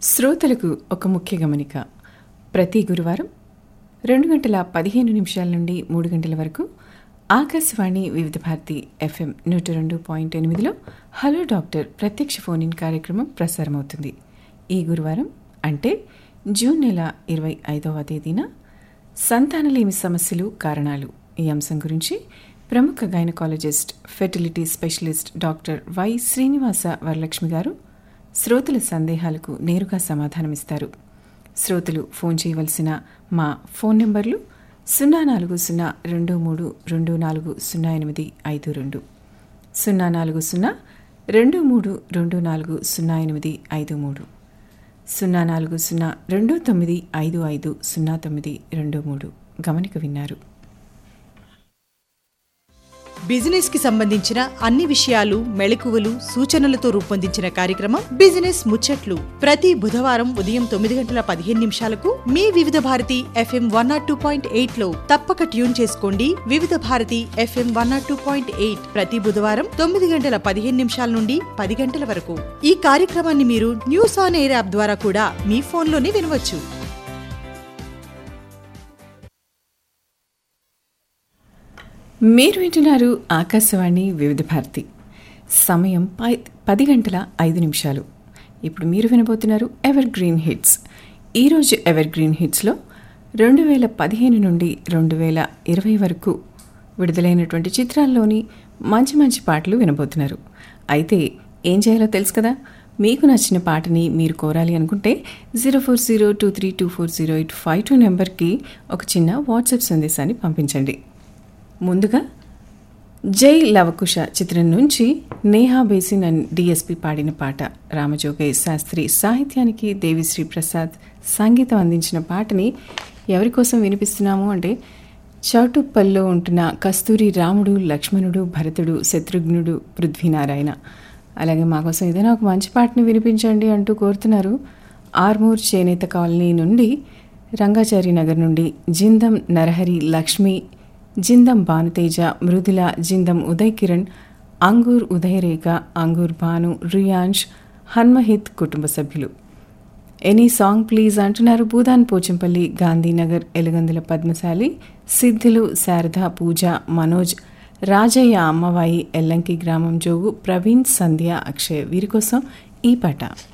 శ్రోతలకు ఒక ముఖ్య గమనిక ప్రతి గురువారం రెండు గంటల పదిహేను నిమిషాల నుండి మూడు గంటల వరకు ఆకాశవాణి వివిధ భారతి ఎఫ్ఎం నూట రెండు పాయింట్ ఎనిమిదిలో హలో డాక్టర్ ప్రత్యక్ష ఫోన్ ఇన్ కార్యక్రమం ప్రసారమవుతుంది ఈ గురువారం అంటే జూన్ నెల ఇరవై ఐదవ తేదీన సంతానలేమి సమస్యలు కారణాలు ఈ అంశం గురించి ప్రముఖ gynaecologist fertility specialist doctor Y Srinivasa Varalakshmi గారు శ్రోతల సందేహాలకు నేరుగా సమాధానమిస్తారు శ్రోతలు ఫోన్ చేయవలసిన మా ఫోన్ నెంబర్లు సున్నా నాలుగు సున్నా రెండు మూడు రెండు నాలుగు సున్నా ఎనిమిది ఐదు రెండు సున్నా నాలుగు సున్నా రెండు మూడు రెండు నాలుగు సున్నా ఎనిమిది ఐదు మూడు సున్నా నాలుగు సున్నా రెండు తొమ్మిది ఐదు ఐదు సున్నా తొమ్మిది రెండు మూడు గమనిక విన్నారు బిజినెస్ కి సంబంధించిన అన్ని విషయాలు మెళకువలు సూచనలతో రూపొందించిన కార్యక్రమం బిజినెస్ ముచ్చట్లు ప్రతి బుధవారం ఉదయం తొమ్మిది గంటల పదిహేను నిమిషాలకు మీ Vividh Bharati FM one naught two point eight లో తప్పక ట్యూన్ చేసుకోండి Vividh Bharati FM one naught two point eight ప్రతి బుధవారం తొమ్మిది గంటల పదిహేను నిమిషాల నుండి పది గంటల వరకు ఈ కార్యక్రమాన్ని మీరు న్యూస్ ఆన్ ఎయిర్ యాప్ ద్వారా కూడా మీ ఫోన్లోనే వినవచ్చు మీరు వింటున్నారు ఆకాశవాణి వివిధ భారతి సమయం పై- పది గంటల ఐదు నిమిషాలు ఇప్పుడు మీరు వినబోతున్నారు ఎవర్ గ్రీన్ హిట్స్ ఈరోజు ఎవర్ గ్రీన్ హిట్స్లో రెండు వేల పదిహేను నుండి రెండు వేల ఇరవై వరకు విడుదలైనటువంటి చిత్రాల్లోని మంచి మంచి పాటలు వినబోతున్నారు అయితే ఏం చేయాలో తెలుసు కదా మీకు నచ్చిన పాటని మీరు కోరాలి అనుకుంటే zero four zero two three two four zero eight five two నెంబర్కి ఒక చిన్న వాట్సాప్ సందేశాన్ని పంపించండి ముందుగా జై లవకుశ చిత్రం నుంచి నేహా బేసిన్ అండ్ డిఎస్పి పాడిన పాట రామజోగయ్య శాస్త్రి సాహిత్యానికి దేవిశ్రీ ప్రసాద్ సంగీతం అందించిన పాటని ఎవరి కోసం వినిపిస్తున్నాము అంటే చౌటుప్పల్లో ఉంటున్న కస్తూరి రాముడు లక్ష్మణుడు భరతుడు శత్రుఘ్నుడు పృథ్వీనారాయణ అలాగే మా కోసం ఏదైనా ఒక మంచి పాటని వినిపించండి అంటూ కోరుతున్నారు ఆర్మూర్ చేనేత కాలనీ నుండి రంగాచారి నగర్ నుండి జిందం నరహరి లక్ష్మి జిందం భానుతేజ మృదుల జిందం ఉదయ్ కిరణ్ అంగూర్ ఉదయరేఖ అంగూర్ భాను రియాన్ష్ హన్మహిత్ కుటుంబ సభ్యులు ఎనీ సాంగ్ ప్లీజ్ అంటున్నారు భూదాన్ పోచంపల్లి గాంధీనగర్ ఎలుగందుల పద్మశాలి సిద్ధులు శారద పూజ మనోజ్ రాజయ్య అమ్మవాయి ఎల్లంకి గ్రామం జోగు ప్రవీణ్ సంధ్య అక్షయ్ వీరి కోసం ఈ పాట